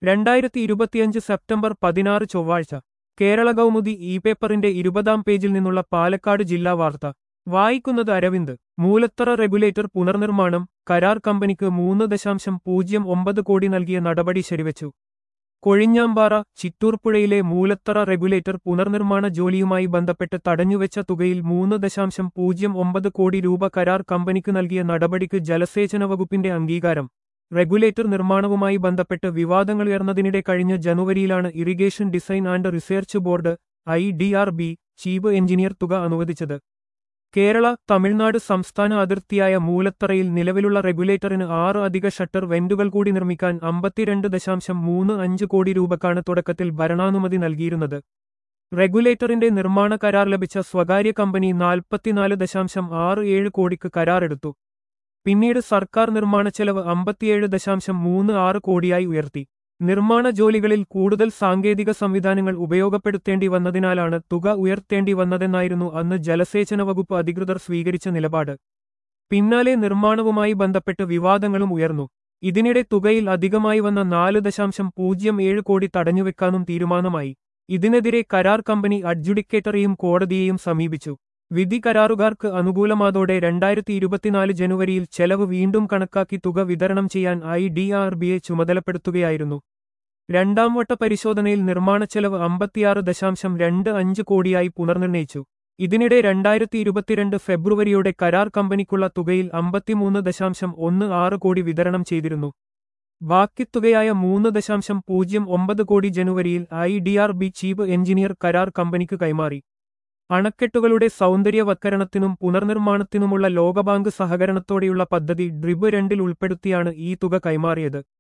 രണ്ടായിരത്തി ഇരുപത്തിയഞ്ച് സെപ്റ്റംബർ പതിനാറ് ചൊവ്വാഴ്ച കേരള കൗമുദി ഇ പേപ്പറിന്റെ ഇരുപതാം പേജിൽ നിന്നുള്ള പാലക്കാട് ജില്ലാ വാർത്ത വായിക്കുന്നത് അരവിന്ദ് മൂലത്തറ റെഗുലേറ്റർ പുനർനിർമ്മാണം കരാർ കമ്പനിക്ക് മൂന്ന് ദശാംശം പൂജ്യം ഒമ്പത് കോടി നൽകിയ നടപടി ശരിവച്ചു കൊഴിഞ്ഞാമ്പാറ ചിറ്റൂർപ്പുഴയിലെ മൂലത്തറ റെഗുലേറ്റർ പുനർനിർമ്മാണ ജോലിയുമായി ബന്ധപ്പെട്ട് തടഞ്ഞുവെച്ച തുകയിൽ മൂന്ന് ദശാംശം പൂജ്യം ഒമ്പത് കോടി രൂപ കരാർ കമ്പനിക്ക് നൽകിയ നടപടിക്ക് ജലസേചന വകുപ്പിന്റെ അംഗീകാരം റെഗുലേറ്റർ നിർമ്മാണവുമായി ബന്ധപ്പെട്ട് വിവാദങ്ങളുയർന്നതിനിടെ കഴിഞ്ഞ ജനുവരിയിലാണ് irrigation design and research board I D R B chief engineer തുക അനുവദിച്ചത് കേരള തമിഴ്നാട് സംസ്ഥാന അതിർത്തിയായ മൂലത്തറയിൽ നിലവിലുള്ള റെഗുലേറ്ററിന് ആറ് അധിക ഷട്ടർ വെന്റുകൾ കൂടി നിർമ്മിക്കാൻ അമ്പത്തിരണ്ട് ദശാംശം മൂന്ന് അഞ്ച് കോടി രൂപക്കാണ് തുടക്കത്തിൽ ഭരണാനുമതി നൽകിയിരുന്നത് റെഗുലേറ്ററിന്റെ നിർമ്മാണ കരാർ ലഭിച്ച സ്വകാര്യ കമ്പനി നാൽപ്പത്തിനാല് ദശാംശം ആറ് ഏഴ് കോടിക്ക് കരാറെടുത്തു പിന്നീട് സർക്കാർ നിർമ്മാണ ചെലവ് അമ്പത്തിയേഴ് ദശാംശം മൂന്ന് ആറ് കോടിയായി ഉയർത്തി നിർമ്മാണ ജോലികളിൽ കൂടുതൽ സാങ്കേതിക സംവിധാനങ്ങൾ ഉപയോഗപ്പെടുത്തേണ്ടി വന്നതിനാലാണ് തുക ഉയർത്തേണ്ടി വന്നതെന്നായിരുന്നു അന്ന് ജലസേചന വകുപ്പ് അധികൃതർ സ്വീകരിച്ച നിലപാട് പിന്നാലെ നിർമ്മാണവുമായി ബന്ധപ്പെട്ട് വിവാദങ്ങളും ഉയർന്നു ഇതിനിടെ തുകയിൽ അധികമായി വന്ന നാല് ദശാംശം പൂജ്യം ഏഴ് കോടി തടഞ്ഞുവെക്കാനും തീരുമാനമായി ഇതിനെതിരെ കരാർ കമ്പനി അഡ്ജുഡിക്കേറ്ററെയും കോടതിയെയും സമീപിച്ചു വിധി കരാറുകാർക്ക് അനുകൂലമാതോടെ രണ്ടായിരത്തി ഇരുപത്തിനാല് ജനുവരിയിൽ ചെലവ് വീണ്ടും കണക്കാക്കി തുക വിതരണം ചെയ്യാൻ ഐ ഡി ആർ ബിയെ ചുമതലപ്പെടുത്തുകയായിരുന്നു രണ്ടാം വട്ട പരിശോധനയിൽ നിർമ്മാണ ചെലവ് അമ്പത്തിയാറ് ദശാംശം രണ്ട് അഞ്ച് കോടിയായി പുനർനിർണയിച്ചു ഇതിനിടെ രണ്ടായിരത്തി ഇരുപത്തിരണ്ട് ഫെബ്രുവരിയോടെ കരാർ കമ്പനിക്കുള്ള തുകയിൽ അമ്പത്തിമൂന്ന് ദശാംശം ഒന്ന് ആറ് കോടി വിതരണം ചെയ്തിരുന്നു ബാക്കി തുകയായ മൂന്ന് ദശാംശം പൂജ്യം ഒമ്പത് കോടി ജനുവരിയിൽ I D R B chief engineer കരാർ കമ്പനിക്ക് കൈമാറി അണക്കെട്ടുകളുടെ സൗന്ദര്യവത്കരണത്തിനും പുനർനിർമ്മാണത്തിനുമുള്ള ലോകബാങ്ക് സഹകരണത്തോടെയുള്ള പദ്ധതി ഡ്രിബ് രണ്ടിൽ ഉൾപ്പെടുത്തിയാണ് ഈ തുക കൈമാറിയത്